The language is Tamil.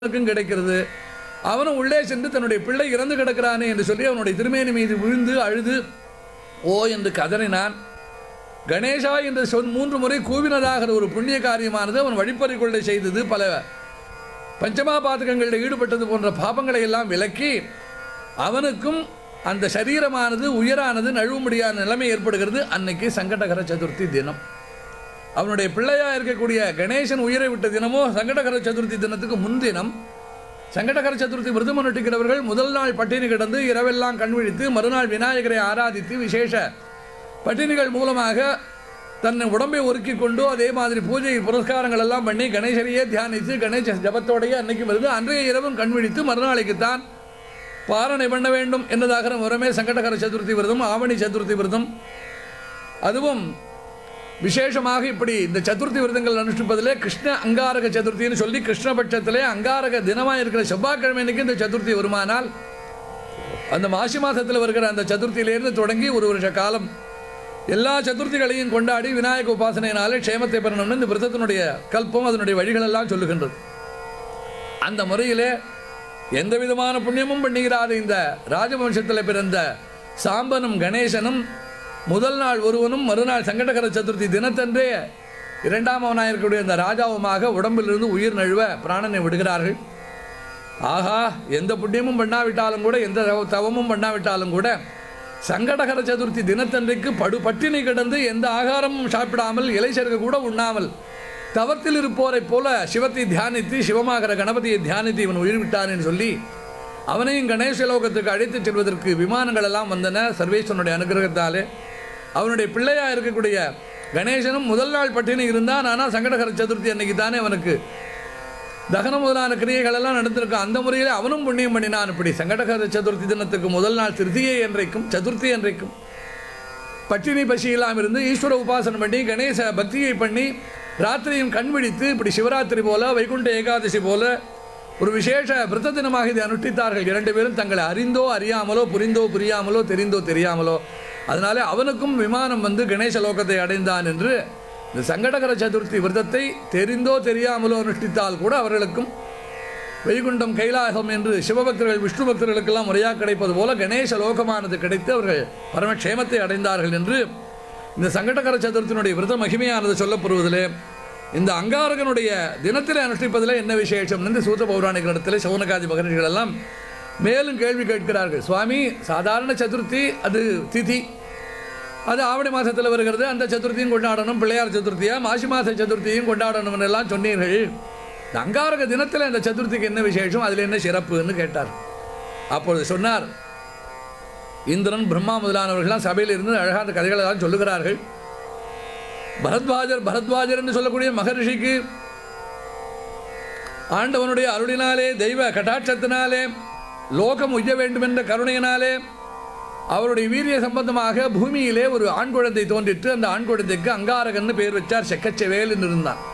அவனுக்கும் கிடைக்கிறது அவனும் உள்ளே சென்று தன்னுடைய பிள்ளை இறந்து கிடக்கிறானே என்று சொல்லி அவனுடைய திருமேனி மீது விழுந்து அழுது ஓ என்று கதறினான் கணேசா என்று சொல் மூன்று முறை கூவினதாகிற ஒரு புண்ணிய காரியமானது அவன் வழிப்பறி கொள்ளை செய்தது பல பஞ்சமா பாதகங்களில் ஈடுபட்டது போன்ற பாபங்களை எல்லாம் விலக்கி அவனுக்கும் அந்த சரீரமானது உயரானது நழுவ முடியாத நிலைமை ஏற்படுகிறது அன்னைக்கு சங்கடகர சதுர்த்தி தினம் அவனுடைய பிள்ளையா இருக்கக்கூடிய கணேசன் உயிரை விட்ட தினமோ சங்கடகர சதுர்த்தி தினத்துக்கு முன்தினம் சங்கடகர சதுர்த்தி விரதம் அனுஷ்டிக்கிறவர்கள் முதல் நாள் பட்டினி கிடந்து இரவெல்லாம் கண்விழித்து மறுநாள் விநாயகரை ஆராதித்து விசேஷ பட்டினிகள் மூலமாக தன்னை உடம்பை ஒருக்கி கொண்டு அதே மாதிரி பூஜை புரஸ்காரங்கள் எல்லாம் பண்ணி கணேசரையே தியானித்து கணேச ஜபத்தோடையே அன்னைக்கு வருது அன்றைய இரவும் கண்விழித்து மறுநாளைக்குத்தான் பாரணை பண்ண வேண்டும் என்பதாக முறமே சங்கடகர சதுர்த்தி விரதம் ஆவணி சதுர்த்தி விரதம் அதுவும் விசேஷமாக இப்படி இந்த சதுர்த்தி விரதங்கள் அனுஷ்டிப்பதிலே கிருஷ்ண அங்காரக சதுர்த்தின்னு சொல்லி கிருஷ்ணபட்சத்திலே அங்காரக தினமாக இருக்கிற செவ்வாய்க்கிழமை அன்னைக்கு இந்த சதுர்த்தி வருமானால் அந்த மாசி மாதத்தில் வருகிற அந்த சதுர்த்தியிலிருந்து தொடங்கி ஒரு வருஷ காலம் எல்லா சதுர்த்திகளையும் கொண்டாடி விநாயக உபாசனையினாலே க்ஷேமத்தை பெறணும்னு இந்த விரதத்தினுடைய கல்பம் அதனுடைய வழிகளெல்லாம் சொல்லுகின்றது அந்த முறையிலே எந்த விதமான புண்ணியமும் பண்ணுகிறாத இந்த ராஜவம்சத்தில் பிறந்த சாம்பனும் கணேசனும் முதல் நாள் ஒருவனும் மறுநாள் சங்கடகர சதுர்த்தி தினத்தன்றே இரண்டாம் அவனாக இருக்கக்கூடிய அந்த ராஜாவுமாக உடம்பிலிருந்து உயிர் நழுவ பிராணனை விடுகிறார்கள் ஆஹா எந்த புண்ணியமும் பண்ணாவிட்டாலும் கூட எந்த தவ- தவமும் பண்ணாவிட்டாலும் கூட சங்கடகர சதுர்த்தி தினத்தன்றைக்கு படு பட்டினி கிடந்து எந்த ஆகாரமும் சாப்பிடாமல் இலைச்சருக்கு கூட உண்ணாமல் தவத்தில் இருப்போரைப் போல சிவத்தை தியானித்து சிவமாகிற கணபதியை தியானித்து இவன் உயிர் விட்டான்னு சொல்லி அவனையும் கணேச லோகத்துக்கு அழைத்துச் செல்வதற்கு விமானங்கள் எல்லாம் வந்தன சர்வேஸ்வரனுடைய அனுகிரகத்தாலே அவனுடைய பிள்ளையா இருக்கக்கூடிய கணேசனும் முதல் நாள் பட்டினி இருந்தான் ஆனால் சங்கடகர சதுர்த்தி அன்னைக்கு தானே அவனுக்கு தகனம் முதலான கிரியைகள் எல்லாம் நடந்திருக்கும் அந்த முறையில் அவனும் புண்ணியம் பண்ணினான் இப்படி சங்கடகர சதுர்த்தி தினத்துக்கு முதல் நாள் திருத்தியை என்றைக்கும் சதுர்த்தி என்றைக்கும் பட்டினி பசி இல்லாமல் இருந்து ஈஸ்வர உபாசனம் பண்ணி கணேச பக்தியை பண்ணி ராத்திரியும் கண் விழித்து இப்படி சிவராத்திரி போல வைகுண்ட ஏகாதசி போல ஒரு விசேஷ விரத தினமாக இதை அனுஷ்டித்தார்கள் இரண்டு பேரும் தங்களை அறிந்தோ அறியாமலோ புரிந்தோ புரியாமலோ தெரிந்தோ தெரியாமலோ அதனாலே அவனுக்கும் விமானம் வந்து கணேச லோகத்தை அடைந்தான் என்று இந்த சங்கடகர சதுர்த்தி விரதத்தை தெரிந்தோ தெரியாமலோ அனுஷ்டித்தால் கூட அவர்களுக்கும் வைகுண்டம் கைலாகம் என்று சிவபக்தர்கள் விஷ்ணு பக்தர்களுக்கெல்லாம் முறையாக கிடைப்பது போல கணேச லோகமானது கிடைத்து அவர்கள் பரமக்ஷேமத்தை அடைந்தார்கள் என்று இந்த சங்கடகர சதுர்த்தியினுடைய விரத மகிமையானது சொல்லப்படுவதிலே இந்த அங்காரகனுடைய தினத்தில் அனுஷ்டிப்பதில் என்ன விசேஷம் என்று சூத்த பௌராணிக இடத்துல சௌனகாதி மகரிஷிகள் எல்லாம் மேலும் கேள்வி கேட்கிறார்கள் சுவாமி சாதாரண சதுர்த்தி அது திதி அது ஆவணி மாதத்தில் வருகிறது அந்த சதுர்த்தியும் கொண்டாடணும் பிள்ளையார் சதுர்த்தியா மாசி மாத சதுர்த்தியும் கொண்டாடணும்னு எல்லாம் சொன்னீர்கள் இந்த அங்காரக தினத்தில் இந்த சதுர்த்திக்கு என்ன விசேஷம் அதில் என்ன சிறப்புன்னு கேட்டார் அப்பொழுது சொன்னார் இந்திரன் பிரம்மா முதலானவர்கள்லாம் சபையில் இருந்து அழகான கதைகளை எல்லாம் சொல்லுகிறார்கள் பரத்வாஜர் பரத்வாஜர் என்று சொல்லக்கூடிய மகரிஷிக்கு ஆண்டவனுடைய அருளினாலே தெய்வ கட்டாட்சத்தினாலே லோகம் உய்ய வேண்டும் என்ற கருணையினாலே அவருடைய வீரிய சம்பந்தமாக பூமியிலே ஒரு ஆண் குழந்தை தோன்றிட்டு அந்த ஆண் குழந்தைக்கு அங்காரகன்னு பேர் வச்சார் செக்கச்செவேல் என்று இருந்தான்